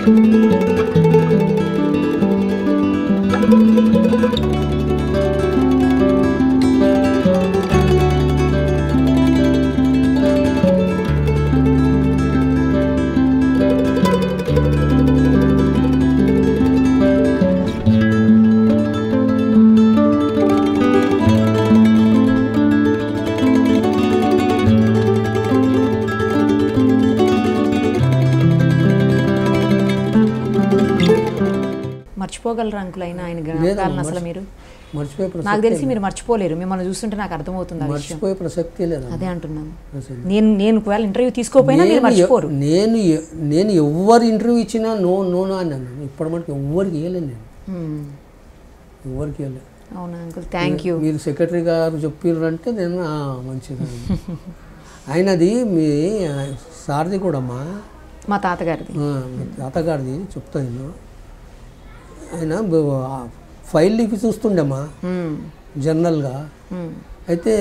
మర్చిపోగలరు uncle అయినా ఆయన జ్ఞాపకాలను అసలు మీరు మర్చిపోయే నాకు ప్రసక్తి తెలిసి మీరు మర్చిపోలేరు మిమ్మల్ని చూస్తుంటే నాకు అర్థమవుతుంది ఆ విషయం మర్చిపోయే ప్రసక్తే లేదా అదే అంటున్నాను అసలు. నేను నేను ఒకవేళ ఇంటర్వ్యూ తీసుకోకపోయినా మీరు నేను ఎ- మర్చిపోరు నేను ఎ- నేను ఎవరు ఇంటర్వ్యూ ఇచ్చినా నో నో నో అన్నాను ఇప్పటి మనకి ఎవరికి ఇవ్వలేను నేను మ్మ్. ఎవరికి ఇవ్వలేదు అవునా అంకుల్ థ్యాంక్ యూ మీరు సెక్రటరీ గారు చెప్పారంటే నేను "ఆ, మంచిది ఆయనది మీ సారథి కూడా అమ్మా మా తాతగారిది ఆ, మీ తాతగారిది చెప్తా నేను ఆయన బ- ఆ ఫైల్ లిపి చూస్తుండేమ్మా మ్మ్. జనరల్గా మ్మ్. అయితే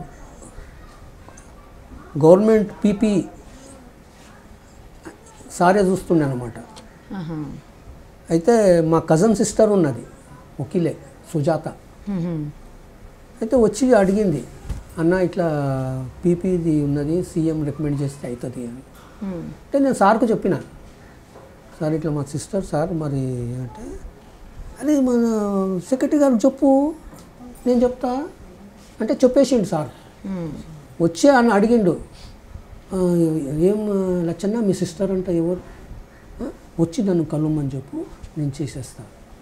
గవర్నమెంట్ పీపీ సారే చూస్తుండే అనమాట ఆహా. అయితే మా కజన్ సిస్టర్ ఉన్నది వకీలే సుజాత మ్మ్. అయితే వచ్చి అడిగింది అన్న ఇట్లా పీపీది ఉన్నది సీఎం రికమెండ్ చేస్తే అవుతుంది అని మ్మ్. అంటే నేను సార్కు చెప్పిన సార్ ఇట్లా మా సిస్టర్ సార్ మరి అంటే అదే మన సెక్రటరీ గారు చెప్పు నేను చెప్తా అంటే చెప్పేసిండు సార్ మ్మ్. వచ్చి అని అడిగిండు "ఆ, ఏం లచ్చన్న మీ సిస్టర్ అంట ఎవరు "ఆ, వచ్చి నన్ను కలుమ్మని చెప్పు నేను చేసేస్తా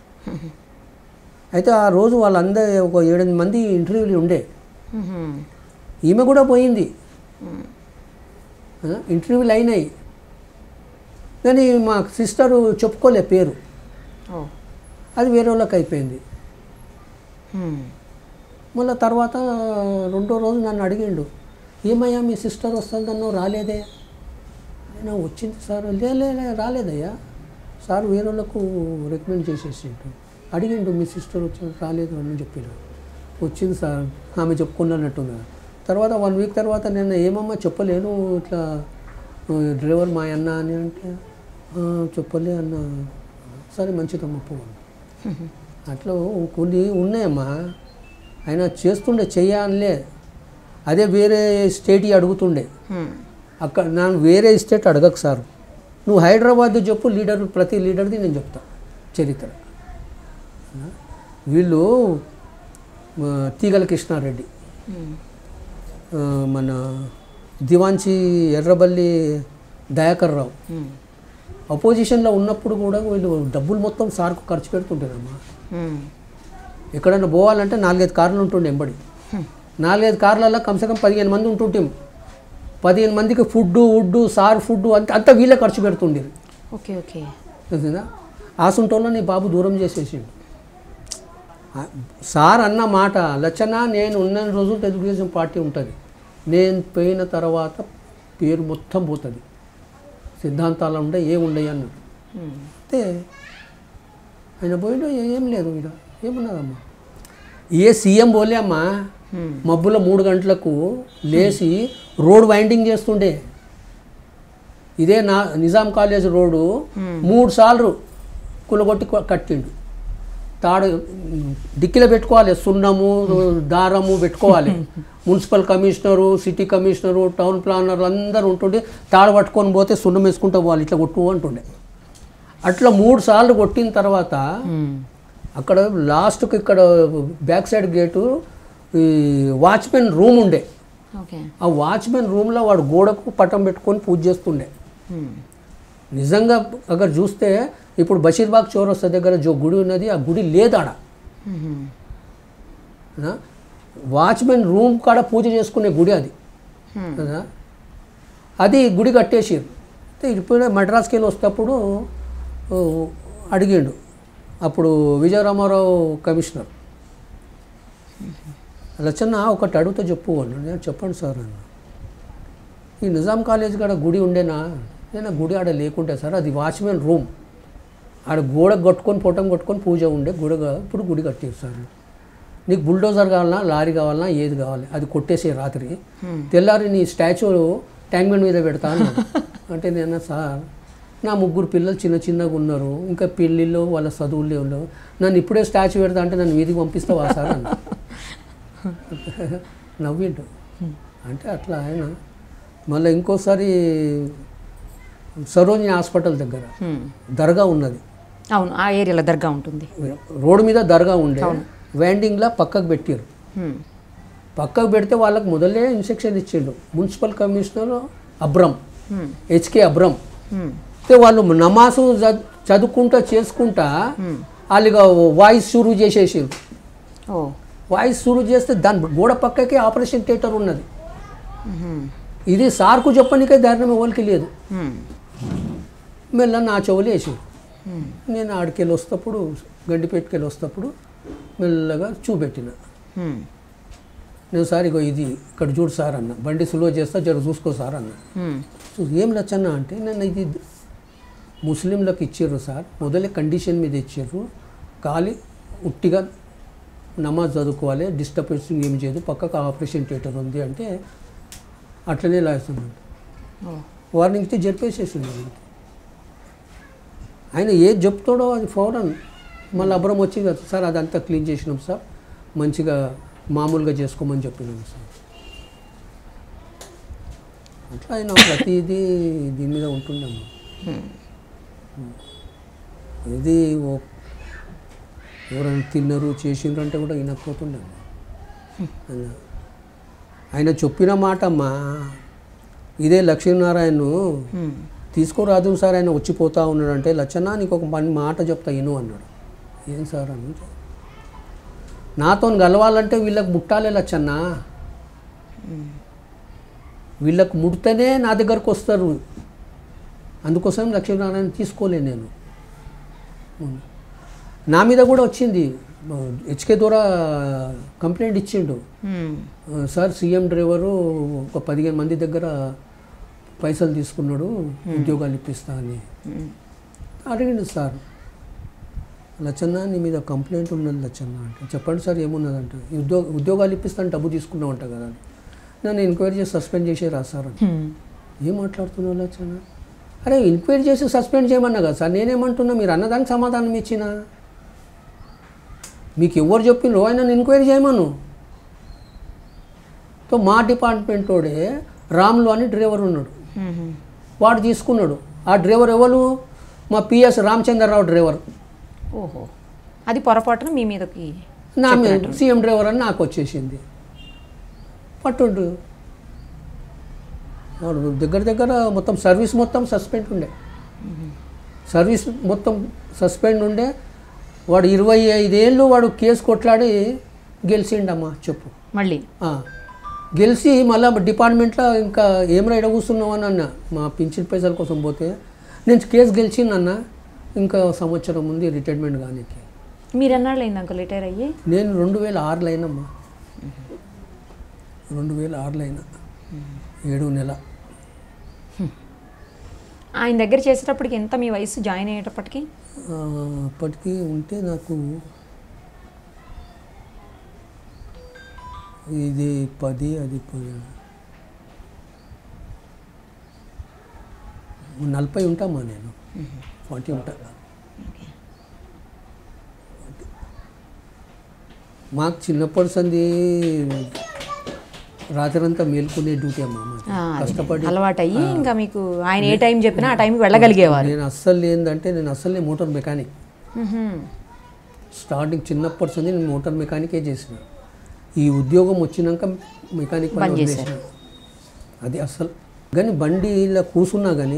అయితే ఆ రోజు వాళ్ళందరూ ఒక ఏడెనిమిది మంది ఇంటర్వ్యూలు ఉండే మ్మ్. ఈమె కూడా పోయింది ఆ, ఇంటర్వ్యూలు అయినాయి కానీ మా సిస్టరు చెప్పుకోలే పేరు ఓ అది వేరే వాళ్ళకి అయిపోయింది మ్మ్. మళ్ళీ తర్వాత రెండో రోజు నన్ను అడిగిండు ఏమయ్యా మీ సిస్టర్ వస్తుందన్నో రాలేదే నేను వచ్చింది సార్ లే లే లే, రాలేదయ్యా సార్ వేరే వాళ్ళకు రికమెండ్ చేసేసిండు అడిగిండు మీ సిస్టర్ వచ్చి రాలేదు అని చెప్పిన వచ్చింది సార్ ఆమె చెప్పుకున్నట్టుగా తర్వాత వన్ వీక్ తర్వాత నేను ఏమమ్మా చెప్పలేను ఇట్లా ఆ, డ్రైవర్ మా అన్న అని అంటే "ఆ, చెప్పలే అన్న సరే మంచిదమ్మా పో అన్న. అట్లా కొన్ని ఉన్నాయమ్మా ఆయన చేస్తుండే చెయ్యాలే అదే వేరే స్టేట్ అడుగుతుండే మ్మ్. అక్కడ ನಾನು వేరే స్టేట్ అడగకు సార్ నువ్వు హైదరాబాద్ చెప్పు లీడర్ ప్రతి లీడర్ది నేను చెప్తా చరిత్ర ఆ? వీళ్ళు ఆ, తీగల కృష్ణారెడ్డి మ్మ్. ఆ, మన దివాంచి ఎర్రబల్లి దయాకర్ రావు మ్మ్. అపోజిషన్లో ఉన్నప్పుడు కూడా వీళ్ళు డబ్బులు మొత్తం సార్కు ఖర్చు పెడుతుంటారమ్మా మ్మ్. ఎక్కడైనా పోవాలంటే నాలుగైదు కార్లు ఉంటుండే ఎంబడి నాలుగైదు కార్లలో కమ్సే కమ్ పదిహేను మంది ఉంటుంటాం పదిహేను మందికి ఫుడ్ వుడ్ సార్ ఫుడ్ అంత అంతా వీళ్ళే ఖర్చు పెడుతుండేది ఓకే ఓకే తెలిసిందా ఆసుంటోళ్ళ నీ బాబు దూరం చేసేసిండు ఆ, సార్ అన్న మాట లచ్చన్న నేను ఉన్న రోజులు తెలుగుదేశం పార్టీ ఉంటుంది నేను పోయిన తర్వాత పేరు మొత్తం పోతుంది సిద్ధాంతాలు ఉండే ఏం ఉండయి అన్నాడు మ్మ్. అయితే ఆయన పోయిండో ఏం లేదు ఇక్కడ ఏమున్నదమ్మా ఏ సీఎం పోలే అమ్మా మ్మ్. మబ్బుల మూడు గంటలకు లేచి రోడ్ వైండింగ్ చేస్తుండే ఇదే నా నిజాం కాలేజ్ రోడ్డు మూడు సార్లు కులగొట్టి కొ- కట్టిండు తాడు డిక్కిలో పెట్టుకోవాలి సున్నము దారము పెట్టుకోవాలి municipal commissioner city commissioner town ప్లానర్లు అందరూ ఉంటుండే తాడు పట్టుకొని పోతే సున్నం వేసుకుంటూ పోవాలి ఇట్లా కొట్టు అంటుండే అట్లా మూడు సార్లు కొట్టిన తర్వాత మ్మ్. అక్కడ లాస్ట్కి ఇక్కడ బ్యాక్ సైడ్ గేటు ఈ వాచ్మెన్ రూమ్ ఉండే ఓకే ఆ వాచ్మెన్ రూమ్లో వాడు గోడకు పటం పెట్టుకొని పూజ చేస్తుండే మ్మ్. నిజంగా అక్కడ చూస్తే ఇప్పుడు బషీర్బాగ్ చౌరస్తా దగ్గర జో గుడి ఉన్నది ఆ గుడి లేదాడ మ్మ్. ఆ? వాచ్మెన్ రూమ్ కాడ పూజ చేసుకునే గుడి అది Hmm. కదా అది గుడి కట్టేసారు అయితే ఇప్పుడు మద్రాస్కి వెళ్ళి వస్తేప్పుడు ఓ, అడిగిండు అప్పుడు విజయరామారావు కమిషనర్ లచ్చన్న ఒకటి అడుగుతా చెప్పు అన్నాడు నేను చెప్పండి సార్ అన్న ఈ నిజాం కాలేజ్ కాడ గుడి ఉండేనా నేను ఆ గుడి ఆడ లేకుంటే సార్ అది వాచ్మెన్ రూమ్ ఆడ గోడ కొట్టుకొని పొట్టం కొట్టుకొని పూజ ఉండే గుడ ఇప్పుడు గుడి కట్టారు సార్ నీకు బుల్డోజర్ కావాలన్నా లారీ కావాలన్నా ఏది కావాలి అది కొట్టేసే రాత్రి తెల్లారి నీ స్టాచ్యూ ట్యాంక్మెంట్ మీద పెడతా అన్నాడు అంటే నేను సార్ నా ముగ్గురు పిల్లలు చిన్న చిన్నగా ఉన్నారు ఇంకా పెళ్ళిళ్ళు వాళ్ళ చదువులే ఉండవు నన్ను ఇప్పుడే స్టాచ్యూ పెడతా అంటే నన్ను వీధికి పంపిస్తావా సార్ అన్న నవ్విండు అంటే అట్లా ఆయన మళ్ళీ ఇంకోసారి సరోజిని హాస్పిటల్ దగ్గర హ్మ్. దర్గా ఉన్నది అవును ఆ ఏరియాలో దర్గా ఉంటుంది రోడ్డు మీద దర్గా ఉండే వ్యాండింగ్లా పక్కకు పెట్టారు హ్మ్. పక్కకు పెడితే వాళ్ళకి మొదలే ఇన్స్ట్రక్షన్ ఇచ్చిండు మున్సిపల్ కమిషనర్ అబ్రం హ్మ్. హెచ్కే అబ్రం హ్మ్. అయితే వాళ్ళు నమాజు చ- చదువుకుంటా చేసుకుంటా వాళ్ళు ఇక వాయిస్ షురూ చేసేసారు ఓ వాయిస్ షురూ చేస్తే దాని గోడ పక్కకే ఆపరేషన్ థియేటర్ ఉన్నది హ్మ్. ఇది సార్కు చెప్పనికే ధైర్యం ఎవరికి లేదు హ్మ్. మెల్ల నా చెవులు వేసారు హ్మ్. నేను ఆడికెళ్ళి వస్తప్పుడు గండిపేటకెళ్ళి వస్తప్పుడు మెల్లగా చూపెట్టిన హ్మ్. నేను సార్ ఇగో ఇది ఇక్కడ చూడు సార్ అన్న బండి సులువ చేస్తా జర చూసుకో సార్ అన్న హ్మ్. సో ఏం లచ్చన్న అంటే నన్ను ఇది ముస్లింలకు ఇచ్చారు సార్ మొదలే కండిషన్ మీద ఇచ్చారు ఖాళీ ఉట్టిగా నమాజ్ చదువుకోవాలి డిస్టర్బెన్స్ ఏం చేయదు పక్కకు ఆపరేషన్ థియేటర్ ఉంది అంటే అట్లనే లాస్తున్నాడు ఓ వార్నింగ్ ఇస్తే జరిపేసేసింది ఆయనకి. ఆయన ఏది చెప్తాడో అది ఫౌరన్ మళ్ళీ అబ్రం వచ్చి "కదా సార్ అదంతా క్లీన్ చేసినాం సార్ మంచిగా మామూలుగా చేసుకోమని చెప్పినాం సార్ అట్లా ఆయన ప్రతిదీ దీని మీద ఉంటుండమ్మా హ్మ్. ఇది ఓ- ఎవరైనా తిన్నారు చేసిండ్రు అంటే కూడా వినకపోతుండే ఆయన ఆయన చెప్పిన మాట అమ్మా ఇదే లక్ష్మీనారాయణను హ్మ్. తీసుకోరాదు సార్ ఆయన వచ్చిపోతా ఉన్నాడంటే లచ్చన్న నీకు ఒక పని మాట చెప్తా ఇను అన్నాడు ఏం సార్ అని నాతో కలవాలంటే వీళ్ళకి ముట్టాలే లచ్చన్న వీళ్ళకు ముడితేనే నా దగ్గరకు వస్తారు అందుకోసం లక్ష్మీనారాయణ తీసుకోలే నేను నా మీద కూడా వచ్చింది హెచ్కే ద్వారా కంప్లైంట్ ఇచ్చిండు హ్మ్. సార్ సీఎం డ్రైవరు ఒక పదిహేను మంది దగ్గర పైసలు తీసుకున్నాడు ఉద్యోగాలు ఇప్పిస్తా అని హ్మ్. అడిగిండు సార్ లచ్చన్న నీ మీద కంప్లైంట్ ఉన్నది లచ్చన్న అంటే చెప్పండి సార్ ఏమున్నదంటే ఈ ఉద్యోగ ఉద్యోగాలు ఇప్పిస్తాను డబ్బు తీసుకున్నావంట కదా అని నన్ను ఎంక్వైరీ చేసి సస్పెండ్ చేసే రా సార్ అని హ్మ్. ఏం మాట్లాడుతున్నావు లచ్చన్న అరే ఎంక్వైరీ చేసి సస్పెండ్ చేయమన్నా కదా సార్ నేనేమంటున్నా మీరు అన్నదానికి సమాధానం ఇచ్చిన మీకు ఎవరు చెప్పిండ్రో ఆయన ఎంక్వైరీ చేయమను తో మా డిపార్ట్మెంట్ వాడే రాములు అని డ్రైవర్ ఉన్నాడు హ్మ్. వాడు తీసుకున్నాడు ఆ డ్రైవర్ ఎవరు మా పిఎస్ రామచంద్రరావు డ్రైవర్ ఓహో అది పొరపాటున మీ మీదకి నా మీద సీఎం డ్రైవర్ అని నాకు వచ్చేసింది పట్టుండు వాడు దగ్గర దగ్గర మొత్తం సర్వీస్ మొత్తం సస్పెండ్ ఉండే సర్వీస్ మొత్తం సస్పెండ్ ఉండే వాడు ఇరవై ఐదేళ్ళు వాడు కేసు కొట్లాడి గెలిచిండమ్మా చెప్పు మళ్ళీ ఆ, గెలిచి మళ్ళీ డిపార్ట్మెంట్లో ఇంకా ఏం రైడ కూర్చున్నావు అని అన్న మా పింఛన్ పైసల కోసం పోతే నేను కేసు గెలిచిందన్న ఇంకా సంవత్సరం ఉంది రిటైర్మెంట్ కానీకి మీరు ఎన్నాళ్ళు అయింది అంకుల్ రిటైర్ అయ్యి నేను రెండు వేల ఆరులో అయినమ్మా రెండు వేల ఆరులో అయినా ఏడు నెల ఆయన దగ్గర చేసేటప్పటికి ఎంత మీ వయసు జాయిన్ అయ్యేటప్పటికి ఆ, అప్పటికి ఉంటే నాకు ఇది పది అది ప- నలభై ఉంటామా నేను ఫార్టీ ఉంటా మాకు చిన్నప్పటి సంది రాత్రంతా మేల్కొనే డ్యూటీ అమ్మా మాది. ఆ, అది కష్టపడి అలవాటు అయ్యి ఇంకా మీకు ఆయన ఏ టైం చెప్పినా ఆ టైంకి వెళ్ళగలిగేవారు నేను అస్సలు ఏంటంటే నేను అస్సలే మోటార్ మెకానిక్ మ్మ్హ్మ్. స్టార్టింగ్ చిన్నప్పటి నుంచి నేను మోటార్ మెకానికే చేసిన ఈ ఉద్యోగం వచ్చినాక మెకానిక్ పని బంద్ వదిలేసిన అది అస్సలు కానీ బండి ఇలా కూర్చున్నా కానీ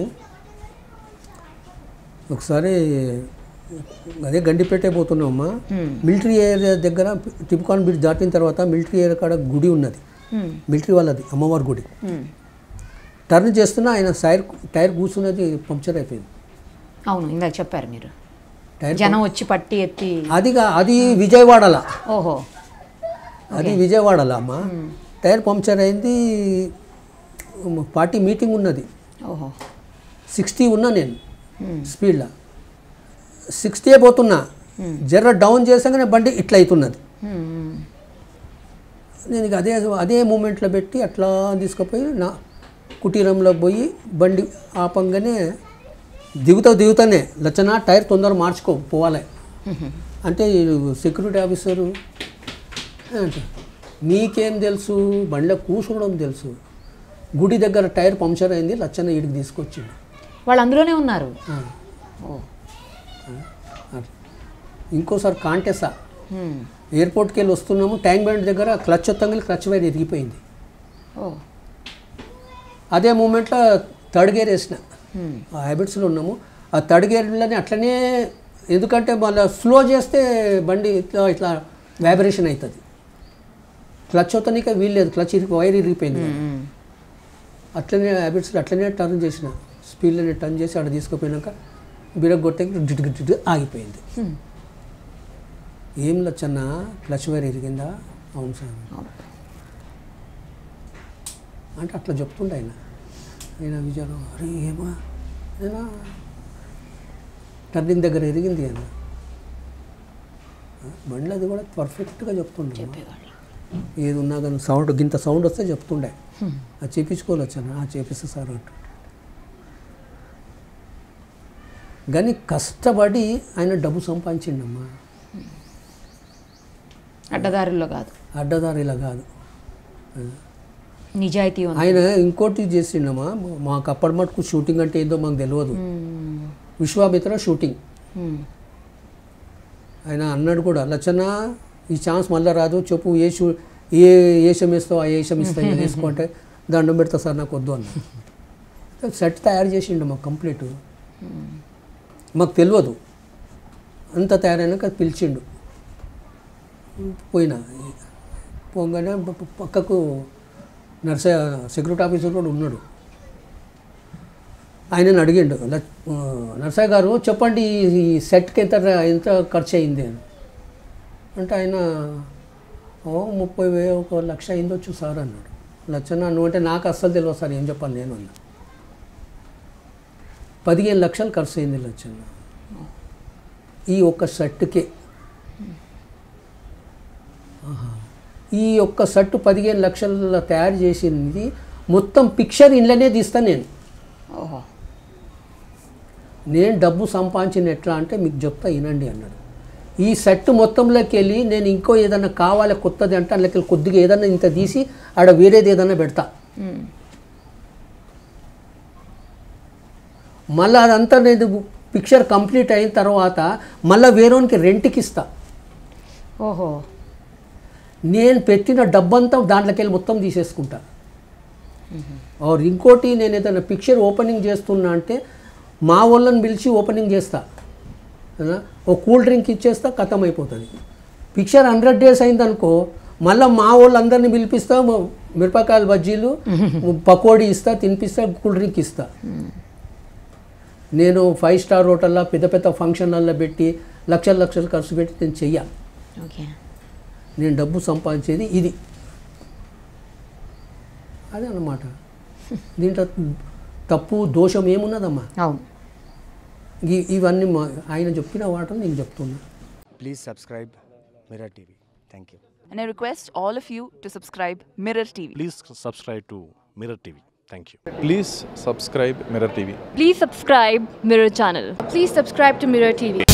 ఒకసారి అదే గండిపేటే పోతున్నామమ్మా మ్మ్. మిలిటరీ ఏరియా దగ్గర టిప్కాన్ బ్రిడ్జ్ దాటిన తర్వాత మిలిటరీ ఏరియా కాడ గుడి ఉన్నది మ్మ్. మిలిటరీ వాళ్ళది అమ్మవారి గుడి మ్మ్. టర్న్ చేస్తున్నా ఆయన టైర్ టైర్ కూర్చున్నది పంక్చర్ అయిపోయింది అవును ఇందాక చెప్పారు మీరు టైర్ జనం వచ్చి పట్టి ఎత్తి అదిగా అది విజయవాడలా ఓహో అది విజయవాడలో అమ్మ టైర్ పంక్చర్ అయింది పార్టీ మీటింగ్ ఉన్నది ఓహో సిక్స్టీ ఉన్నా నేను మ్మ్. స్పీడ్లో సిక్స్టీ పోతున్నా జర్ర డౌన్ చేసాగానే బండి ఇట్లా అవుతున్నది మ్మ్. నేను ఇక అదే అదే మూమెంట్లో పెట్టి అట్లా తీసుకుపోయి నా కుటీరంలోకి పోయి బండి ఆపంగానే దిగుతా దిగుతానే లచ్చన టైర్ తొందర మార్చుకో పోవాలి అంటే సెక్యూరిటీ ఆఫీసరు అంటే నీకేం తెలుసు బండిలో కూర్చోవడం తెలుసు గుడి దగ్గర టైర్ పంక్చర్ అయింది లచ్చన్న ఈడికి తీసుకొచ్చిండు వాళ్ళు అందులోనే ఉన్నారు ఆ, ఓ అట్లా. ఇంకోసారి కాంటెసా హ్మ్. ఎయిర్పోర్ట్కి వెళ్ళి వస్తున్నాము ట్యాంక్ బ్యాండ్ దగ్గర క్లచ్ వత్తంగా క్లచ్ వైర్ ఇరిగిపోయింది ఓ అదే మూమెంట్లో థర్డ్ గేర్ వేసిన హ్మ్. ఆ హ్యాబిట్స్లో ఉన్నాము ఆ థర్డ్ గేర్లని అట్లనే ఎందుకంటే మళ్ళీ స్లో చేస్తే బండి ఇట్లా ఇట్లా వైబ్రేషన్ అవుతుంది క్లచ్ అవుతానిక వీల్లేదు క్లచ్ ఇరిగి వైర్ ఇరిగిపోయింది కదా. హ్మ్. అట్లనే హ్యాబిట్స్లో అట్లనే టర్న్ చేసిన స్పీడ్లోనే టర్న్ చేసి అక్కడ తీసుకుపోయినాక బిరక్ కొట్టే డిట్ డిట్ డిట్ ఆగిపోయింది హ్మ్. ఏం లచ్చన్న క్లచ్ వైర్ ఇరిగిందా అవును సార్ అవును. అంటే అట్లా చెప్తుండే ఆయన నేను విజయం అరే ఏమా నేనా టర్నింగ్ దగ్గర ఎరిగింది అన్న బండ్లు అది కూడా పర్ఫెక్ట్గా చెప్తుండే చెప్పేవాళ్ళు ఏది ఉన్నా కానీ సౌండ్ గింత సౌండ్ వస్తే చెప్తుండే అది చేపించుకోవచ్చు అన్న ఆ చేపిస్తే సార్ అంటు కానీ కష్టపడి ఆయన డబ్బు సంపాదించిండమ్మా అడ్డదారుల్లో కాదు అడ్డదారిలా కాదు నిజాయితీ ఉంది ఆయన ఇంకోటి చేసిండమ్మా మాకు అప్పటి మటుకు షూటింగ్ అంటే ఏందో మాకు తెలియదు హ్మ్. విశ్వామిత్ర షూటింగ్ హ్మ్. ఆయన అన్నాడు కూడా లచ్చన్న ఈ ఛాన్స్ మళ్ళీ రాదు చెప్పు ఏ షూ ఏ ఏషం ఇస్తావు ఆ ఏషం ఇస్తా ఇది వేసుకుంటే దండం పెడతా సార్ నాకు వద్దు అన్న సెట్ తయారు చేసిండు మాకు కంప్లీట్ మాకు తెలియదు అంత తయారైనాక పిలిచిండు పోయినా పోగానే ప- ప- పక్కకు నర్సయ్య సెక్యూరిటీ ఆఫీసర్ కూడా ఉన్నాడు ఆయనని అడిగిండు "ల- ఆ, నర్సయ్య గారు చెప్పండి ఈ- ఈ సెట్కి ఎంత ర- ఎంత ఖర్చు అయింది అని అంటే ఆయన ఓ ముప్పై వే ఒక లక్ష అయిందొచ్చు సార్ అన్నాడు లక్షన నువ్వు అంటే నాకు అస్సలు తెలియదు సార్ ఏం చెప్పాలి నేను అన్నా పదిహేను లక్షలు ఖర్చు అయింది లక్షణ ఈ ఒక్క షర్ట్కే ఆహా. ఈ ఒక్క షర్టు పదిహేను లక్షల తయారు చేసింది మొత్తం పిక్చర్ ఇంట్లోనే తీస్తాను నేను ఓహో నేను డబ్బు సంపాదించిన ఎట్లా అంటే మీకు చెప్తా వినండి అన్నాడు ఈ సెట్ మొత్తంలోకి వెళ్ళి నేను ఇంకో ఏదైనా కావాలి కొత్తది అంటే అందులోకి వెళ్ళి కొద్దిగా ఏదైనా ఇంత తీసి ఆడ వేరేది ఏదైనా పెడతా హ్మ్. మళ్ళీ అదంతా నేను పిక్చర్ కంప్లీట్ అయిన తర్వాత మళ్ళీ వేరేవానికి రెంట్కి ఇస్తా ఓహో నేను పెట్టిన డబ్బంతా దాంట్లోకి వెళ్ళి మొత్తం తీసేసుకుంటా ఆర్ ఇంకోటి నేను ఏదైనా పిక్చర్ ఓపెనింగ్ చేస్తున్నా అంటే మా వాళ్ళని పిలిచి ఓపెనింగ్ చేస్తా అవునా? ఓ కూల్ డ్రింక్ ఇచ్చేస్తా ఖతం అయిపోతుంది పిక్చర్ హండ్రెడ్ డేస్ అయిందనుకో మళ్ళీ మా వాళ్ళందరినీ పిలిపిస్తా మ- మిరపకాయల బజ్జీలు పకోడీ ఇస్తా తినిపిస్తా కూల్ డ్రింక్ ఇస్తా నేను ఫైవ్ స్టార్ హోటల్లో పెద్ద పెద్ద ఫంక్షన్లలో పెట్టి లక్షల లక్షలు ఖర్చు పెట్టి నేను చెయ్య ఓకే నేను డబ్బు సంపాదించేది ఇది అదే అన్నమాట దీంట్లో తప్పు దోషం ఏమున్నదమ్మా అవును ఇ- ఇవన్నీ మా- ఆయన చెప్పిన వాటలు నేను చెప్తున్నా Please subscribe Mirror TV. Thank you. And I request all of you to subscribe Mirror TV. Please subscribe to Mirror TV. Thank you. Please subscribe Mirror TV. Please subscribe Mirror Channel. Please subscribe to Mirror TV.